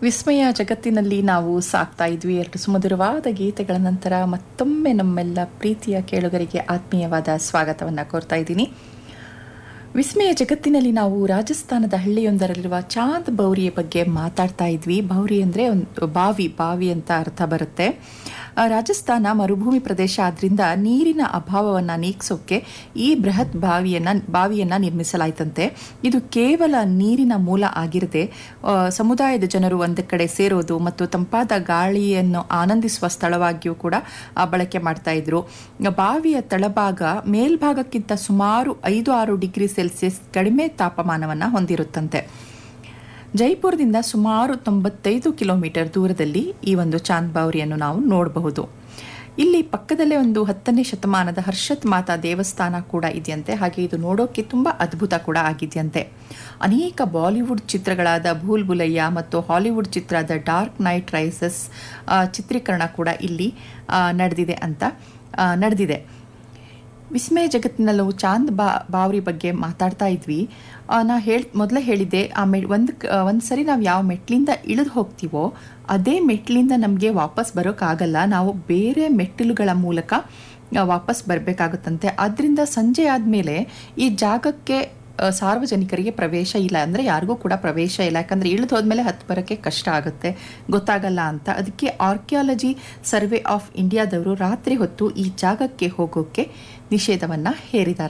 ವಿಸ್ಮಯ ಜಗತ್ತಿನಲ್ಲಿ ನಾವು ಸಾಕ್ತಾ ಇದ್ವಿ ಎರಡು ಸುಮಧುರವಾದ ಗೀತೆಗಳ ನಂತರ ಮತ್ತೊಮ್ಮೆ ನಮ್ಮೆಲ್ಲ ಪ್ರೀತಿಯ ಕೇಳುಗರಿಗೆ ಆತ್ಮೀಯವಾದ ಸ್ವಾಗತವನ್ನು ಕೋರ್ತಾ ಇದ್ದೀನಿ ವಿಸ್ಮಯ ಜಗತ್ತಿನಲ್ಲಿ ನಾವು ರಾಜಸ್ಥಾನದ ಹಳ್ಳಿಯೊಂದರಲ್ಲಿರುವ ಚಾಂದ್ ಬೌರಿಯ ಬಗ್ಗೆ ಮಾತಾಡ್ತಾ ಇದ್ವಿ ಬೌರಿ ಅಂದರೆ ಒಂದು ಬಾವಿ ಬಾವಿ ಅಂತ ಅರ್ಥ ಬರುತ್ತೆ ಆ, ರಾಜಸ್ಥಾನ ಮರುಭೂಮಿ ಪ್ರದೇಶ ಆದ್ರಿಂದ ನೀರಿನ ಅಭಾವವನ್ನು ನೀಗಿಸೋಕೆ ಈ ಬೃಹತ್ ಬಾವಿಯನ್ನ ಬಾವಿಯನ್ನ ನಿರ್ಮಿಸಲಾಯ್ತಂತೆ ಇದು ಕೇವಲ ನೀರಿನ ಮೂಲ ಆಗಿರದೆ ಆ, ಸಮುದಾಯದ ಜನರು ಒಂದು ಕಡೆ ಸೇರೋದು ಮತ್ತು ತಂಪಾದ ಗಾಳಿಯನ್ನು ಆನಂದಿಸುವ ಸ್ಥಳವಾಗಿಯೂ ಕೂಡ ಆ, ಬಳಕೆ ಮಾಡ್ತಾ ಇದ್ರು ಬಾವಿಯ ತಳಭಾಗ ಮೇಲ್ಭಾಗಕ್ಕಿಂತ ಸುಮಾರು ಐದು ಆರು ಡಿಗ್ರಿ ಸೆಲ್ಸಿಯಸ್ ಕಡಿಮೆ ತಾಪಮಾನವನ್ನು ಹೊಂದಿರುತ್ತಂತೆ ಜೈಪುರದಿಂದ ಸುಮಾರು ತೊಂಬತ್ತೈದು ಕಿಲೋಮೀಟರ್ ದೂರದಲ್ಲಿ ಈ ಒಂದು ಚಾಂದ್ ಬಾವ್ರಿಯನ್ನು ನಾವು ನೋಡಬಹುದು ಇಲ್ಲಿ ಪಕ್ಕದಲ್ಲೇ ಒಂದು ಹತ್ತನೇ ಶತಮಾನದ ಹರ್ಷತ್ ಮಾತಾ ದೇವಸ್ಥಾನ ಕೂಡ ಇದೆಯಂತೆ ಹಾಗೆ ಇದು ನೋಡೋಕೆ ತುಂಬ ಅದ್ಭುತ ಕೂಡ ಆಗಿದೆಯಂತೆ ಅನೇಕ ಬಾಲಿವುಡ್ ಚಿತ್ರಗಳಾದ ಭೂಲ್ ಬುಲಯ್ಯ ಮತ್ತು ಹಾಲಿವುಡ್ ಚಿತ್ರದ ಡಾರ್ಕ್ ನೈಟ್ ರೈಸಸ್ ಆ, ಚಿತ್ರೀಕರಣ ಕೂಡ ಇಲ್ಲಿ ಆ, ನಡೆದಿದೆ ಅಂತ ಆ, ನಡೆದಿದೆ ವಿಸ್ಮಯ ಜಗತ್ತಿನಲ್ಲೂ ಚಾಂದ್ ಬಾ ಬಾವ್ರಿ ಬಗ್ಗೆ ಮಾತಾಡ್ತಾ ಇದ್ವಿ ಆ, ನಾ ಹೇಳ್ ಮೊದಲೇ ಹೇಳಿದ್ದೆ ಆ ಮೆ ಒಂದು ಒಂದು ಸರಿ ನಾವು ಯಾವ ಮೆಟ್ಲಿಂದ ಇಳಿದು ಹೋಗ್ತೀವೋ ಅದೇ ಮೆಟ್ಲಿಂದ ನಮಗೆ ವಾಪಸ್ ಬರೋಕ್ಕಾಗಲ್ಲ ನಾವು ಬೇರೆ ಮೆಟ್ಟಿಲುಗಳ ಮೂಲಕ ಆ, ವಾಪಸ್ ಬರಬೇಕಾಗುತ್ತಂತೆ ಆದ್ದರಿಂದ ಸಂಜೆ ಆದಮೇಲೆ ಈ ಜಾಗಕ್ಕೆ ಆ, ಸಾರ್ವಜನಿಕರಿಗೆ ಪ್ರವೇಶ ಇಲ್ಲ ಅಂದರೆ ಯಾರಿಗೂ ಕೂಡ ಪ್ರವೇಶ ಇಲ್ಲ ಯಾಕಂದರೆ ಇಳಿದು ಹೋದ್ಮೇಲೆ ಹತ್ತು ಬರೋಕ್ಕೆ ಕಷ್ಟ ಆಗುತ್ತೆ ಗೊತ್ತಾಗಲ್ಲ ಅಂತ ಅದಕ್ಕೆ ಆರ್ಕಿಯಾಲಜಿ ಸರ್ವೆ ಆಫ್ ಇಂಡಿಯಾದವರು ರಾತ್ರಿ ಹೊತ್ತು ಈ ಜಾಗಕ್ಕೆ ಹೋಗೋಕ್ಕೆ ನಿಷೇಧವನ್ನು ಹೇರಿದಾರಂತೆ